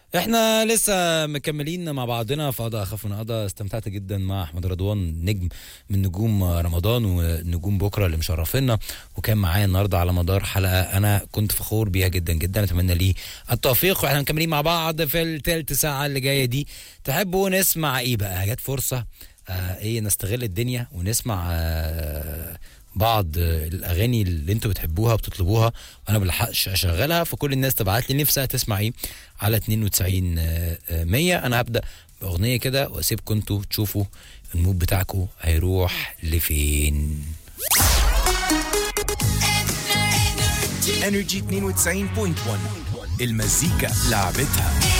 احنا لسه مكملين مع بعضنا في قضاء اخف من قضاء استمتعت جدا مع احمد رضوان نجم من نجوم رمضان ونجوم بكره اللي مشرفينا وكان معايا النهارده على مدار حلقه انا كنت فخور بيها جدا جدا اتمنى ليه التوفيق واحنا مكملين مع بعض في الثالث ساعه اللي جايه دي تحبوا نسمع ايه بقى جت فرصه آه ايه نستغل الدنيا ونسمع آه بعض الاغاني اللي انتوا بتحبوها وبتطلبوها وانا بلحقش اشغلها فكل الناس تبعت لي نفسها تسمع ايه على 92 100 انا هبدا باغنيه كده واسيبكم انتوا تشوفوا المود بتاعكم هيروح لفين انرجي 92.1 المزيكا لعبتها